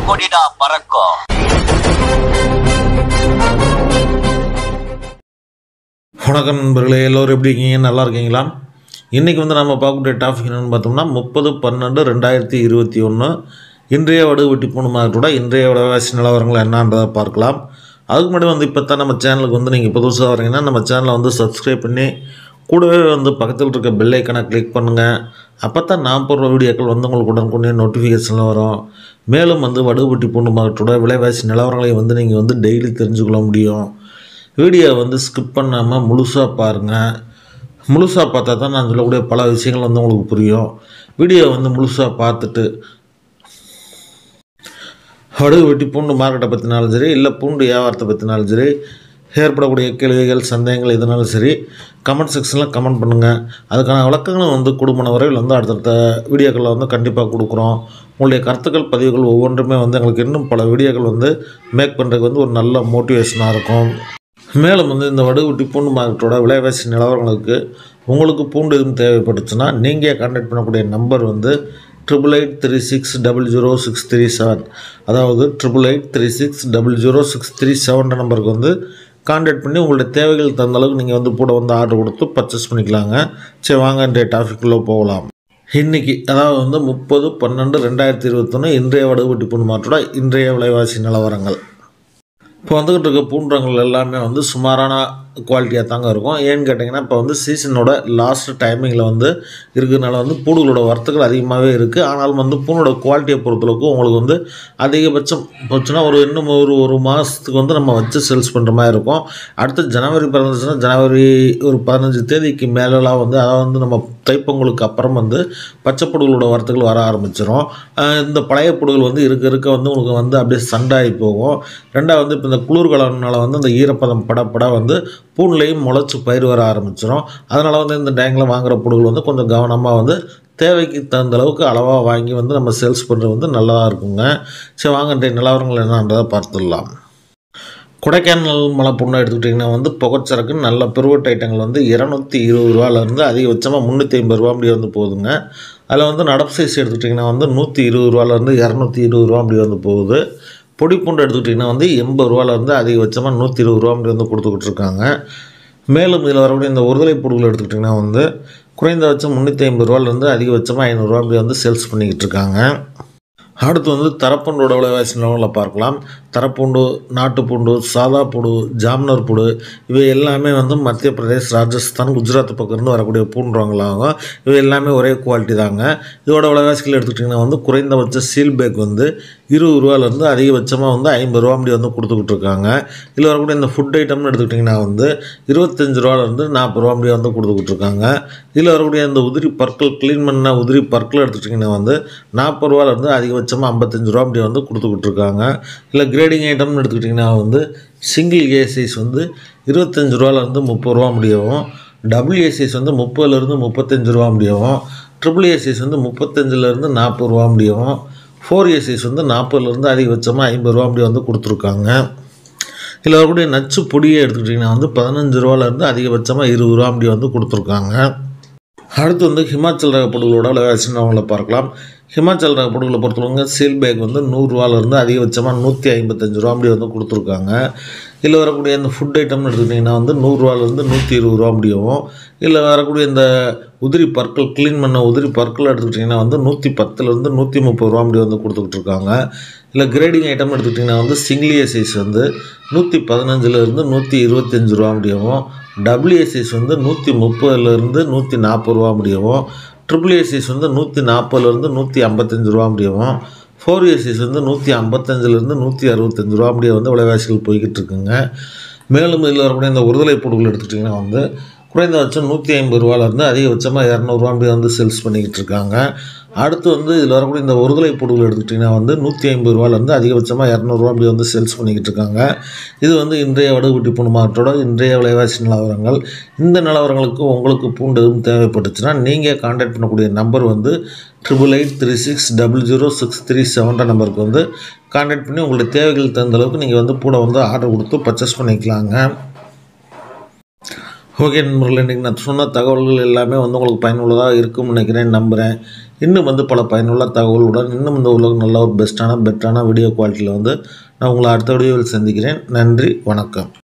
கொடிடா பறக்கும் வணக்கம் நண்பர்களே எல்லோரும் எப்படி இருக்கீங்க நல்லா இருக்கீங்களா இன்றைக்கி வந்து நம்ம பார்க்கக்கூடிய டாபிக் என்னென்னு பார்த்தோம்னா முப்பது பன்னெண்டு ரெண்டாயிரத்தி இருபத்தி ஒன்று இன்றைய வடு வெட்டி பூண்டு மார்க்கெட்டோட இன்றைய விலைவாசி நிலவரங்கள் என்னன்றதை பார்க்கலாம் அதுக்கு முன்னாடி வந்து இப்போ தான் நம்ம சேனலுக்கு வந்து நீங்கள் புதுசாக வரீங்கன்னா நம்ம சேனலை வந்து சப்ஸ்கிரைப் பண்ணி கூடவே வந்து பக்கத்தில் இருக்க பெல் ஐக்கனை கிளிக் பண்ணுங்கள் அப்போ தான் நான் போடுற வீடியோக்கள் வந்து உங்களுக்கு உடனுக்குடனே நோட்டிஃபிகேஷனில் வரும் மேலும் வந்து வடுவெட்டி பூண்டு மார்க்கெட்டோட விலைவாசி நிலவரங்களை வந்து நீங்கள் வந்து டெய்லி தெரிஞ்சுக்கொள்ள முடியும் வீடியோ வந்து ஸ்கிப் பண்ணாமல் முழுசாக பாருங்கள் முழுசாக பார்த்தா தான் நான் சொல்லக்கூடிய பல விஷயங்கள் வந்து உங்களுக்கு புரியும் வீடியோ வந்து முழுசாக பார்த்துட்டு வடுகு வெட்டி பூண்டு மார்க்கெட்டை பற்றினாலும் சரி இல்லை பூண்டு வியாபாரத்தை பற்றினாலும் சரி ஏற்படக்கூடிய கேள்விகள் சந்தேகங்கள் எதுனாலும் சரி கமெண்ட் செக்ஷனில் கமெண்ட் பண்ணுங்கள் அதுக்கான விளக்கங்களும் வந்து குடும்ப வரையில் வந்து அடுத்தடுத்த வீடியோக்களில் வந்து கண்டிப்பாக கொடுக்குறோம் உங்களுடைய கருத்துக்கள் பதிவுகள் ஒவ்வொன்றுமே வந்து எங்களுக்கு இன்னும் பல வீடியோக்கள் வந்து மேக் பண்ணுறதுக்கு வந்து ஒரு நல்ல மோட்டிவேஷனாக இருக்கும் மேலும் வந்து இந்த வடுகுட்டி பூண்டு மார்க்கெட்டோட விலைவாசி நிலவரங்களுக்கு உங்களுக்கு பூண்டு எதுவும் தேவைப்பட்டுச்சுன்னா நீங்கள் கான்டாக்ட் பண்ணக்கூடிய நம்பர் வந்து triple eight three six double zero six three seven அதாவது triple eight three six double zero six three seven நம்பருக்கு வந்து கான்டாக்ட் பண்ணி உங்களுடைய தேவைகள் தகுந்த அளவுக்கு நீங்கள் வந்து கூட வந்து ஆர்டர் கொடுத்து பர்ச்சேஸ் பண்ணிக்கலாங்க சரி வாங்க இன்றைய டாபிக்குள்ளே போகலாம் இன்றைக்கி அதாவது வந்து முப்பது பன்னெண்டு ரெண்டாயிரத்தி இருபத்தொன்று இன்றைய வடுகுட்டி பூண்டு மாற்றோட இன்றைய விலைவாசி நிலவரங்கள் இப்போ வந்துக்கிட்டு இருக்க பூண்டுரங்கள் எல்லாமே வந்து சுமாரான குவாலிட்டியாக தாங்க இருக்கும் ஏன்னு கேட்டிங்கன்னா இப்போ வந்து சீசனோட லாஸ்ட் டைமிங்கில் வந்து இருக்கிறதுனால வந்து பூண்டுகளோட வரத்துகள் அதிகமாகவே இருக்குது ஆனாலும் வந்து பூனோட குவாலிட்டியை பொறுத்தளவுக்கு உங்களுக்கு வந்து அதிகபட்சம் போச்சுன்னா ஒரு இன்னும் ஒரு ஒரு மாதத்துக்கு வந்து நம்ம வச்சு சேல்ஸ் பண்ணுற மாதிரி இருக்கும் அடுத்து ஜனவரி பிறந்துச்சுன்னா ஜனவரி ஒரு பதினஞ்சு தேதிக்கு மேலெலாம் வந்து அதாவது வந்து நம்ம தைப்பொங்கலுக்கு அப்புறம் வந்து பச்சைப்புடுகளோட வரத்துகள் வர ஆரம்பிச்சிடும் ஆஹ் இந்த பழைய புடுகள் வந்து இருக்க இருக்க வந்து உங்களுக்கு வந்து அப்படியே சண்டாகி போகும் ரெண்டாவது வந்து இப்போ இந்த குளிர்காலம்னால வந்து அந்த ஈரப்பதம் படப்பட வந்து பூண்லேயும் முளைச்சி பயிர் வர ஆரம்பிச்சிடும் அதனால் வந்து இந்த டேங்கில் வாங்குகிற புடுகள் வந்து கொஞ்சம் கவனமாக வந்து தேவைக்கு தகுந்த அளவுக்கு அளவாக வாங்கி வந்து நம்ம சேல்ஸ் பண்ணுறது வந்து நல்லதாக இருக்குங்க சரி வாங்க இன்றைய நிலவரங்கள் என்னன்றதை பார்த்துடலாம் கொடைக்கானல் மலை புண்ணை எடுத்துக்கிட்டிங்கன்னா வந்து புகைச்சரக்கு நல்ல பெருவட்ட ஐட்டங்கள் வந்து இரநூத்தி இருபது ரூபாலேருந்து அதிகபட்சமாக முந்நூற்றி ஐம்பது ரூபா அப்படி வந்து போகுதுங்க அதில் வந்து நடப்பு சைஸ் எடுத்துக்கிட்டிங்கன்னா வந்து நூற்றி இருபது ரூபாலேருந்து இரநூத்தி இருபது ரூபா அப்படி வந்து போகுது பொடி பூண்டு எடுத்துக்கிட்டிங்கன்னா வந்து எண்பது ரூபாலேருந்து அதிகபட்சமாக நூற்றி இருபது ரூபா அப்படி வந்து கொடுத்துக்கிட்டு இருக்காங்க மேலும் இதில் வரக்கூடிய இந்த ஒருதலை பொருட்கள் எடுத்துக்கிட்டிங்கன்னா வந்து குறைந்தபட்சம் முந்நூற்றி ஐம்பது ரூபாலேருந்து அதிகபட்சமாக ஐநூறுரூவா அப்படி வந்து சேல்ஸ் பண்ணிக்கிட்டு இருக்காங்க அடுத்து வந்து தரப்பூண்டோட விலைவாசி நிலவரங்களை பார்க்கலாம் தரப்பூண்டு நாட்டுப்பூண்டு சாதா பூண்டு ஜாம்னர் பூண்டு இவை எல்லாமே வந்து மத்திய பிரதேஷ் ராஜஸ்தான் குஜராத் பக்கம் இருந்து வரக்கூடிய பூண்டுவாங்களாகும் இவை எல்லாமே ஒரே குவாலிட்டி தாங்க இதோட விலைவாசிகள் எடுத்துக்கிட்டிங்கன்னா வந்து குறைந்தபட்ச சீல் பேக் வந்து இருபது ரூபாலேருந்து அதிகபட்சமாக வந்து ஐம்பது ரூபா அப்படி வந்து கொடுத்துக்கிட்டு இருக்காங்க இதில் வரக்கூடிய இந்த ஃபுட் ஐட்டம்னு எடுத்துக்கிட்டிங்கன்னா வந்து இருபத்தஞ்சு ரூபாலேருந்து நாற்பது ரூபா அப்படி வந்து கொடுத்துக்கிட்டு இருக்காங்க இதில் வரக்கூடிய இந்த உதிரி பற்கள் க்ளீன் பண்ண உதிரி பற்கள் எடுத்துக்கிட்டிங்கன்னா வந்து நாற்பது ரூபாலேருந்து அதிகபட்சமாக ஐம்பத்தஞ்சு ரூபா அப்படி வந்து கொடுத்துக்கிட்டு இருக்காங்க இல்லை கிரேடிங் ஐட்டம்னு எடுத்துக்கிட்டிங்கன்னா வந்து சிங்கிள் ஏ சைஸ் வந்து இருபத்தஞ்சு ரூபாலேருந்து முப்பது ரூபா முடியவும் டபுள் ஏ சைஸ் வந்து முப்பதுலேருந்து முப்பத்தஞ்சு ரூபா முடியவும் ட்ரிபிள் ஏ சைஸ் வந்து முப்பத்தஞ்சுலேருந்து நாற்பது ரூபா முடியவும் ஃபோர் ஏ சைஸ் வந்து நாற்பதுலேருந்து அதிகபட்சமாக ஐம்பது ரூபா அப்படி வந்து கொடுத்துருக்காங்க இதில் வரக்கூடிய நச்சு பொடியை எடுத்துக்கிட்டிங்கன்னா வந்து பதினஞ்சு ரூபாலேருந்து அதிகபட்சமாக இருபது ரூபா அப்படி வந்து கொடுத்துருக்காங்க அடுத்து வந்து ஹிமாச்சல் ரக பொருட்களோட விலைவாசின்னு அவங்கள பார்க்கலாம் ஹிமாச்சல் ரக பொருட்களை பொறுத்தவரைங்க சீல் பேக் வந்து நூறுரூவாலேருந்து அதிகபட்சமாக நூற்றி ஐம்பத்தஞ்சு ரூபா அப்படி வந்து கொடுத்துருக்காங்க இதில் வரக்கூடிய இந்த ஃபுட் ஐட்டம்னு எடுத்துக்கிட்டிங்கன்னா வந்து நூறுரூவாலேருந்து நூற்றி இருபது ரூபா முடியும் இதில் வரக்கூடிய இந்த உதிரி பற்கள் க்ளீன் பண்ண உதிரி பற்கள் எடுத்துக்கிட்டிங்கன்னா வந்து நூற்றி பத்துலேருந்து நூற்றி முப்பது ரூபா அப்படி வந்து கொடுத்துக்கிட்டு இருக்காங்க இல்லை கிரேடிங் ஐட்டம் எடுத்துக்கிட்டிங்கன்னா வந்து சிங்கிளிய சைஸ் வந்து நூற்றி பதினஞ்சுலேருந்து நூற்றி இருபத்தஞ்சி ரூபா முடியவும் டபுள்யூ சைஸ் வந்து நூற்றி முப்பதுலேருந்து நூற்றி நாற்பது ரூபா முடியவும் ட்ரிபிள் ஏசிஸ் வந்து நூற்றி நாற்பதுலேருந்து நூற்றி ஐம்பத்தஞ்சு ரூபா முடியவும் ஃபோர் ஏசிஸ் வந்து நூற்றி ஐம்பத்தஞ்சிலேருந்து நூற்றி அறுபத்தஞ்சு ரூபா முடிய வந்து விலைவாசிகள் போய்கிட்டு இருக்குங்க மேலும் இதில் வரக்கூடிய இந்த உருதலை பொருட்கள் எடுத்துக்கிட்டிங்கன்னா வந்து குறைந்தபட்சம் நூற்றி ஐம்பது ரூபாலேருந்து அதிகபட்சமாக இரநூறுவா அப்படி வந்து சேல்ஸ் பண்ணிக்கிட்டு இருக்காங்க அடுத்து வந்து இதில் வரக்கூடிய இந்த ஒருதலை பொருட்கள் எடுத்துக்கிட்டிங்கன்னா வந்து நூற்றி ஐம்பது ரூபாலேருந்து அதிகபட்சமாக இரநூறுவா அப்படி வந்து சேல்ஸ் பண்ணிக்கிட்டு இருக்காங்க இது வந்து இன்றைய வடுகுட்டி பூண்டு மார்க்கெட்டோட இன்றைய விலைவாசி நிலவரங்கள் இந்த நிலவரங்களுக்கு உங்களுக்கு பூண்டு எதுவும் தேவைப்பட்டுச்சுன்னா நீங்கள் கான்டாக்ட் பண்ணக்கூடிய நம்பர் வந்து triple eight three six double zero six three செவன்ற நம்பருக்கு வந்து கான்டாக்ட் பண்ணி உங்களுடைய தேவைகள் தகுந்த அளவுக்கு நீங்கள் வந்து கூட வந்து ஆர்டர் கொடுத்து பர்ச்சேஸ் பண்ணிக்கலாங்க ஓகே நண்பர்களே இன்றைக்கி நான் சொன்ன தகவல்கள் எல்லாமே வந்து உங்களுக்கு பயனுள்ளதாக இருக்கும்னு நினைக்கிறேன் நம்புகிறேன் இன்னும் வந்து பல பயனுள்ள தகவலுடன் இன்னும் இந்த உலகம் நல்ல ஒரு பெஸ்ட்டான பெட்டரான வீடியோ குவாலிட்டியில் வந்து நான் உங்களை அடுத்த வீடியோவில் சந்திக்கிறேன் நன்றி வணக்கம்